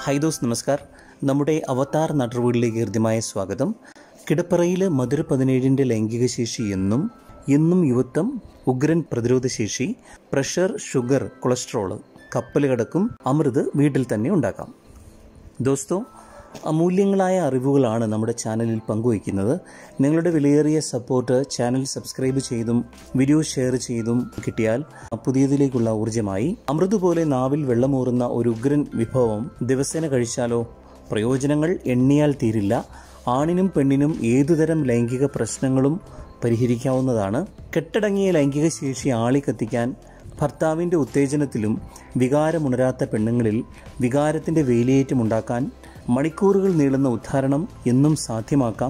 high those നമസ്കാർ നമ്മുടെ അവതാർ നാട്ടുവീടിലേക്ക് ഹൃദ്യമായ സ്വാഗതം കിടപ്പറയിൽ മധുര പതിനേഴിൻ്റെ ലൈംഗിക ശേഷി എന്നും എന്നും യുവത്വം ഉഗ്രൻ പ്രതിരോധ ശേഷി പ്രഷർ ഷുഗർ കൊളസ്ട്രോള് കപ്പൽ കിടക്കും അമൃത് വീട്ടിൽ തന്നെ ഉണ്ടാക്കാം ദോസ്തോ അമൂല്യങ്ങളായ അറിവുകളാണ് നമ്മുടെ ചാനലിൽ പങ്കുവയ്ക്കുന്നത് നിങ്ങളുടെ വിലയേറിയ സപ്പോർട്ട് ചാനൽ സബ്സ്ക്രൈബ് ചെയ്തും വീഡിയോ ഷെയർ ചെയ്തും കിട്ടിയാൽ പുതിയതിലേക്കുള്ള ഊർജ്ജമായി അമൃത് പോലെ നാവിൽ വെള്ളമൂറുന്ന ഒരു ഉഗ്രൻ വിഭവം ദിവസേന കഴിച്ചാലോ പ്രയോജനങ്ങൾ എണ്ണിയാൽ തീരില്ല ആണിനും പെണ്ണിനും ഏതുതരം ലൈംഗിക പ്രശ്നങ്ങളും പരിഹരിക്കാവുന്നതാണ് കെട്ടടങ്ങിയ ലൈംഗിക ശേഷി ആളിക്കത്തിക്കാൻ ഭർത്താവിൻ്റെ ഉത്തേജനത്തിലും വികാരമുണരാത്ത പെണ്ണുങ്ങളിൽ വികാരത്തിൻ്റെ വേലിയേറ്റമുണ്ടാക്കാൻ മണിക്കൂറുകൾ നീളുന്ന ഉദ്ധാരണം എന്നും സാധ്യമാക്കാം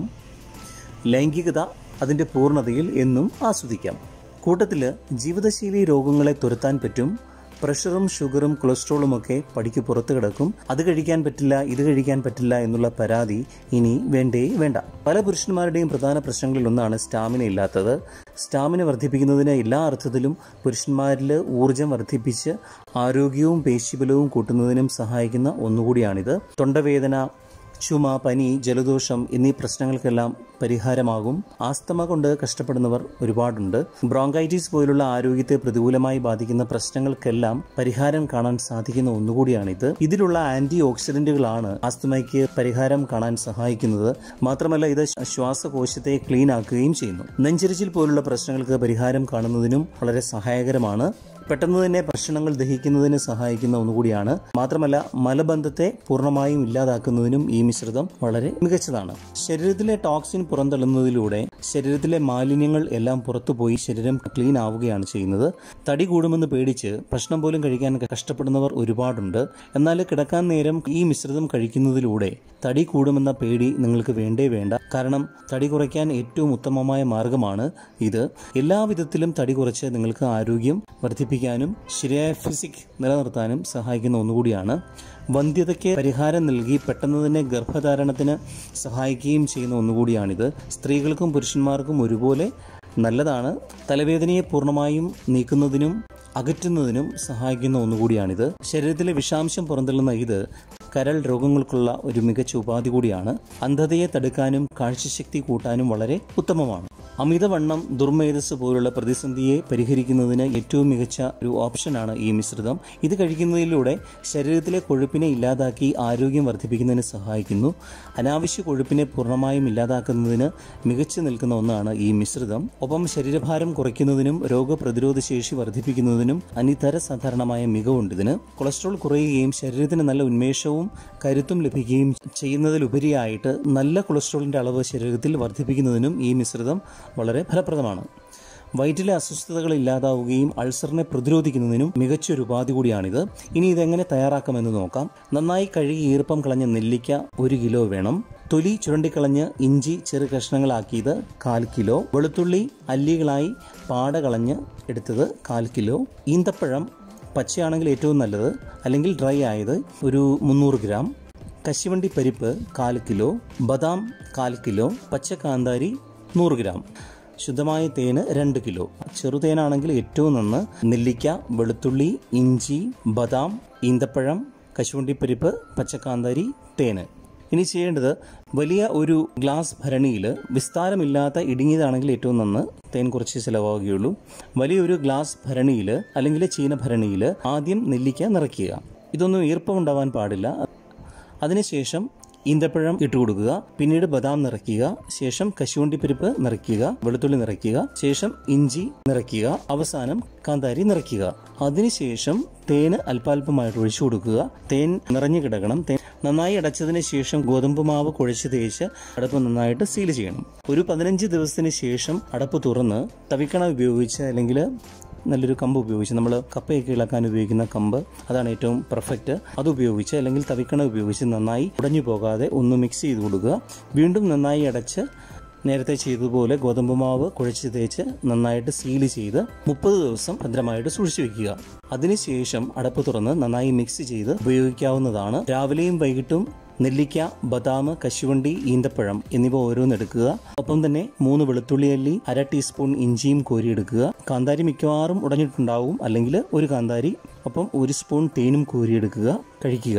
ലൈംഗികത അതിൻ്റെ പൂർണ്ണതയിൽ എന്നും ആസ്വദിക്കാം കൂട്ടത്തിൽ ജീവിതശൈലി രോഗങ്ങളെ തുരത്താൻ പറ്റും പ്രഷറും ഷുഗറും കൊളസ്ട്രോളും ഒക്കെ പടിക്ക് പുറത്ത് കിടക്കും അത് കഴിക്കാൻ പറ്റില്ല ഇത് കഴിക്കാൻ പറ്റില്ല എന്നുള്ള പരാതി ഇനി വേണ്ടേ വേണ്ട പല പുരുഷന്മാരുടെയും പ്രധാന പ്രശ്നങ്ങളിൽ ഒന്നാണ് സ്റ്റാമിന ഇല്ലാത്തത് സ്റ്റാമിന വർദ്ധിപ്പിക്കുന്നതിന് എല്ലാ അർത്ഥത്തിലും പുരുഷന്മാരിൽ ഊർജം വർദ്ധിപ്പിച്ച് ആരോഗ്യവും പേശിബലവും കൂട്ടുന്നതിനും സഹായിക്കുന്ന ഒന്നുകൂടിയാണിത് തൊണ്ടവേദന ചുമ പനി ജലദോഷം എന്നീ പ്രശ്നങ്ങൾക്കെല്ലാം പരിഹാരമാകും ആസ്തമ കൊണ്ട് കഷ്ടപ്പെടുന്നവർ ഒരുപാടുണ്ട് ബ്രോങ്കൈറ്റിസ് പോലുള്ള ആരോഗ്യത്തെ പ്രതികൂലമായി ബാധിക്കുന്ന പ്രശ്നങ്ങൾക്കെല്ലാം പരിഹാരം കാണാൻ സാധിക്കുന്ന ഒന്നുകൂടിയാണിത് ഇതിലുള്ള ആന്റി ഓക്സിഡന്റുകളാണ് ആസ്തമയ്ക്ക് പരിഹാരം കാണാൻ സഹായിക്കുന്നത് മാത്രമല്ല ഇത് ശ്വാസകോശത്തെ ക്ലീൻ ആക്കുകയും ചെയ്യുന്നു നെഞ്ചരിച്ചിൽ പോലുള്ള പ്രശ്നങ്ങൾക്ക് പരിഹാരം കാണുന്നതിനും വളരെ സഹായകരമാണ് പെട്ടെന്ന് തന്നെ ഭക്ഷണങ്ങൾ ദഹിക്കുന്നതിന് സഹായിക്കുന്ന ഒന്നുകൂടിയാണ് മാത്രമല്ല മലബന്ധത്തെ പൂർണ്ണമായും ഇല്ലാതാക്കുന്നതിനും ഈ മിശ്രിതം വളരെ മികച്ചതാണ് ശരീരത്തിലെ ടോക്സിൻ പുറന്തള്ളുന്നതിലൂടെ ശരീരത്തിലെ മാലിന്യങ്ങൾ എല്ലാം പുറത്തുപോയി ശരീരം ക്ലീൻ ആവുകയാണ് ചെയ്യുന്നത് തടി കൂടുമെന്ന് പേടിച്ച് ഭക്ഷണം പോലും കഴിക്കാൻ കഷ്ടപ്പെടുന്നവർ ഒരുപാടുണ്ട് എന്നാൽ കിടക്കാൻ നേരം ഈ മിശ്രിതം കഴിക്കുന്നതിലൂടെ തടി കൂടുമെന്ന പേടി നിങ്ങൾക്ക് വേണ്ടേ വേണ്ട കാരണം തടി കുറയ്ക്കാൻ ഏറ്റവും ഉത്തമമായ മാർഗമാണ് ഇത് എല്ലാവിധത്തിലും തടി കുറച്ച് നിങ്ങൾക്ക് ആരോഗ്യം വർദ്ധിപ്പിക്കാനും ശരിയായ ഫിസിക് നിലനിർത്താനും സഹായിക്കുന്ന ഒന്നുകൂടിയാണ് വന്ധ്യതയ്ക്ക് പരിഹാരം നൽകി പെട്ടെന്ന് തന്നെ ഗർഭധാരണത്തിന് സഹായിക്കുകയും ചെയ്യുന്ന ഒന്നുകൂടിയാണിത് സ്ത്രീകൾക്കും പുരുഷന്മാർക്കും ഒരുപോലെ നല്ലതാണ് തലവേദനയെ പൂർണ്ണമായും നീക്കുന്നതിനും അകറ്റുന്നതിനും സഹായിക്കുന്ന ഒന്നുകൂടിയാണിത് ശരീരത്തിലെ വിഷാംശം പുറന്തള്ളുന്ന ഇത് കരൾ രോഗങ്ങൾക്കുള്ള ഒരു മികച്ച ഉപാധി കൂടിയാണ് അന്ധതയെ തടുക്കാനും കാഴ്ചശക്തി കൂട്ടാനും വളരെ ഉത്തമമാണ് അമിതവണ്ണം ദുർമേധസ് പോലുള്ള പ്രതിസന്ധിയെ പരിഹരിക്കുന്നതിന് ഏറ്റവും മികച്ച ഒരു ഓപ്ഷനാണ് ഈ മിശ്രിതം ഇത് കഴിക്കുന്നതിലൂടെ ശരീരത്തിലെ കൊഴുപ്പിനെ ഇല്ലാതാക്കി ആരോഗ്യം വർദ്ധിപ്പിക്കുന്നതിന് സഹായിക്കുന്നു അനാവശ്യ കൊഴുപ്പിനെ പൂർണ്ണമായും ഇല്ലാതാക്കുന്നതിന് മികച്ചു നിൽക്കുന്ന ഒന്നാണ് ഈ മിശ്രിതം ഒപ്പം ശരീരഭാരം കുറയ്ക്കുന്നതിനും രോഗപ്രതിരോധ ശേഷി വർദ്ധിപ്പിക്കുന്നതിനും അനിതര സാധാരണമായ മികവുണ്ട് ഇതിന് കൊളസ്ട്രോൾ കുറയുകയും ശരീരത്തിന് നല്ല ഉന്മേഷവും കരുത്തും ലഭിക്കുകയും ചെയ്യുന്നതിലുപരിയായിട്ട് നല്ല കൊളസ്ട്രോളിന്റെ അളവ് ശരീരത്തിൽ വർദ്ധിപ്പിക്കുന്നതിനും ഈ മിശ്രിതം വളരെ ഫലപ്രദമാണ് വയറ്റിലെ അസ്വസ്ഥതകൾ ഇല്ലാതാവുകയും അൾസറിനെ പ്രതിരോധിക്കുന്നതിനും മികച്ചൊരു ഉപാധി കൂടിയാണിത് ഇനി ഇതെങ്ങനെ തയ്യാറാക്കാമെന്ന് നോക്കാം നന്നായി കഴുകി ഈർപ്പം കളഞ്ഞ നെല്ലിക്ക ഒരു കിലോ വേണം തൊലി ചുരണ്ടിക്കളഞ്ഞ് ഇഞ്ചി ചെറു കഷ്ണങ്ങളാക്കിയത് കാൽ കിലോ വെളുത്തുള്ളി അല്ലികളായി പാട കളഞ്ഞ് എടുത്തത് കാൽ കിലോ ഈന്തപ്പഴം പച്ചയാണെങ്കിൽ ഏറ്റവും നല്ലത് അല്ലെങ്കിൽ ഡ്രൈ ആയത് ഒരു മുന്നൂറ് ഗ്രാം കശുവണ്ടി പരിപ്പ് കാൽ കിലോ ബദാം കാൽ കിലോ പച്ചക്കാന്താരി നൂറ് ഗ്രാം ശുദ്ധമായ തേന് രണ്ട് കിലോ ചെറുതേനാണെങ്കിൽ ഏറ്റവും നന്ന് നെല്ലിക്ക വെളുത്തുള്ളി ഇഞ്ചി ബദാം ഈന്തപ്പഴം കശുവണ്ടിപ്പരിപ്പ് പച്ചക്കാന്താരി തേന് ഇനി ചെയ്യേണ്ടത് വലിയ ഒരു ഗ്ലാസ് ഭരണിയിൽ വിസ്താരമില്ലാത്ത ഇടുങ്ങിയതാണെങ്കിൽ ഏറ്റവും നന്ന് തേൻ കുറച്ച് ചിലവാകുകയുള്ളൂ വലിയൊരു ഗ്ലാസ് ഭരണിയിൽ അല്ലെങ്കിൽ ചീന ഭരണിയിൽ ആദ്യം നെല്ലിക്ക നിറയ്ക്കുക ഇതൊന്നും ഈർപ്പമുണ്ടാവാൻ പാടില്ല അതിനുശേഷം ഈന്തപ്പഴം ഇട്ട് കൊടുക്കുക പിന്നീട് ബദാം നിറയ്ക്കുക ശേഷം കശുവണ്ടിപ്പരിപ്പ് നിറയ്ക്കുക വെളുത്തുള്ളി നിറയ്ക്കുക ശേഷം ഇഞ്ചി നിറയ്ക്കുക അവസാനം കാന്താരി നിറയ്ക്കുക അതിനുശേഷം തേന് അല്പാൽപമായിട്ട് ഒഴിച്ചു കൊടുക്കുക തേൻ നിറഞ്ഞു കിടക്കണം തേൻ നന്നായി അടച്ചതിന് ശേഷം ഗോതമ്പ് മാവ് കുഴച്ച് തേച്ച് അടപ്പ് നന്നായിട്ട് സീൽ ചെയ്യണം ഒരു പതിനഞ്ച് ദിവസത്തിന് ശേഷം അടപ്പ് തുറന്ന് തവിക്കണ ഉപയോഗിച്ച് അല്ലെങ്കിൽ നല്ലൊരു കമ്പ് ഉപയോഗിച്ച് നമ്മൾ കപ്പയൊക്കെ ഇളക്കാൻ ഉപയോഗിക്കുന്ന കമ്പ് അതാണ് ഏറ്റവും പെർഫെക്റ്റ് അത് ഉപയോഗിച്ച് അല്ലെങ്കിൽ തവിക്കണ ഉപയോഗിച്ച് നന്നായി ഉടഞ്ഞു പോകാതെ ഒന്ന് മിക്സ് ചെയ്ത് കൊടുക്കുക വീണ്ടും നന്നായി അടച്ച് നേരത്തെ ചെയ്തതുപോലെ ഗോതമ്പ് മാവ് കുഴച്ച് തേച്ച് നന്നായിട്ട് സീൽ ചെയ്ത് മുപ്പത് ദിവസം ഭദ്രമായിട്ട് സൂക്ഷിച്ചു വെക്കുക അതിനുശേഷം അടപ്പ് തുറന്ന് നന്നായി മിക്സ് ചെയ്ത് ഉപയോഗിക്കാവുന്നതാണ് രാവിലെയും വൈകിട്ടും നെല്ലിക്ക ബദാം കശുവണ്ടി ഈന്തപ്പഴം എന്നിവ ഓരോന്നെടുക്കുക ഒപ്പം തന്നെ മൂന്ന് വെളുത്തുള്ളി അല്ലി അര ടീസ്പൂൺ ഇഞ്ചിയും കോരിയെടുക്കുക കാന്താരി മിക്കവാറും ഉടഞ്ഞിട്ടുണ്ടാവും അല്ലെങ്കിൽ ഒരു കാന്താരി ഒപ്പം ഒരു സ്പൂൺ തേനും കോരിയെടുക്കുക കഴിക്കുക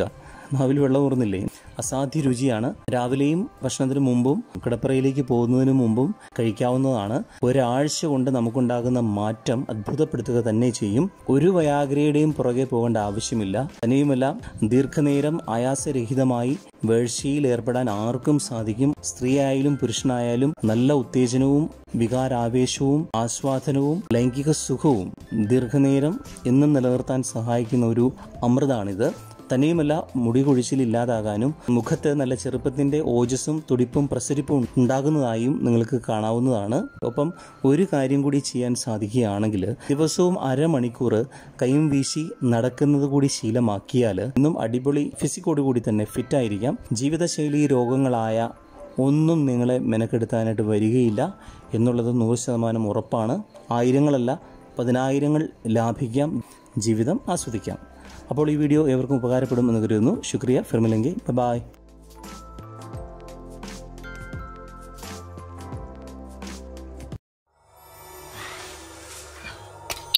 നാവിൽ വെള്ളം ഊർന്നില്ലേ അസാധ്യ രുചിയാണ് രാവിലെയും ഭക്ഷണത്തിന് മുമ്പും കിടപ്പറയിലേക്ക് പോകുന്നതിന് മുമ്പും കഴിക്കാവുന്നതാണ് ഒരാഴ്ച കൊണ്ട് നമുക്കുണ്ടാകുന്ന മാറ്റം അത്ഭുതപ്പെടുത്തുക തന്നെ ചെയ്യും ഒരു വയാഗ്രയുടെയും പുറകെ പോകേണ്ട ആവശ്യമില്ല തന്നെയുമല്ല ദീർഘനേരം ആയാസരഹിതമായി വേഴ്ചയിൽ ഏർപ്പെടാൻ ആർക്കും സാധിക്കും സ്ത്രീയായാലും പുരുഷനായാലും നല്ല ഉത്തേജനവും വികാരാവേശവും ആസ്വാദനവും ലൈംഗിക സുഖവും ദീർഘനേരം എന്നും നിലനിർത്താൻ സഹായിക്കുന്ന ഒരു അമൃതാണിത് തന്നെയുമല്ല മുടി കൊഴിച്ചിൽ ഇല്ലാതാകാനും മുഖത്ത് നല്ല ചെറുപ്പത്തിന്റെ ഓജസ്സും തുടിപ്പും പ്രസരിപ്പും ഉണ്ടാകുന്നതായും നിങ്ങൾക്ക് കാണാവുന്നതാണ് ഒപ്പം ഒരു കാര്യം കൂടി ചെയ്യാൻ സാധിക്കുകയാണെങ്കിൽ ദിവസവും അരമണിക്കൂർ കൈയും വീശി നടക്കുന്നത് കൂടി ശീലമാക്കിയാൽ ഇന്നും അടിപൊളി ഫിസിക്കോട് കൂടി തന്നെ ഫിറ്റായിരിക്കാം ജീവിതശൈലി രോഗങ്ങളായ ഒന്നും നിങ്ങളെ മെനക്കെടുത്താനായിട്ട് വരികയില്ല എന്നുള്ളത് നൂറ് ശതമാനം ഉറപ്പാണ് ആയിരങ്ങളല്ല പതിനായിരങ്ങൾ ലാഭിക്കാം ജീവിതം ആസ്വദിക്കാം അപ്പോൾ ഈ വീഡിയോ ഏവർക്കും ഉപകാരപ്പെടും എന്ന് കരുതുന്നു ശുക്രിയ ഫിർമിലെങ്കിൽ ബൈ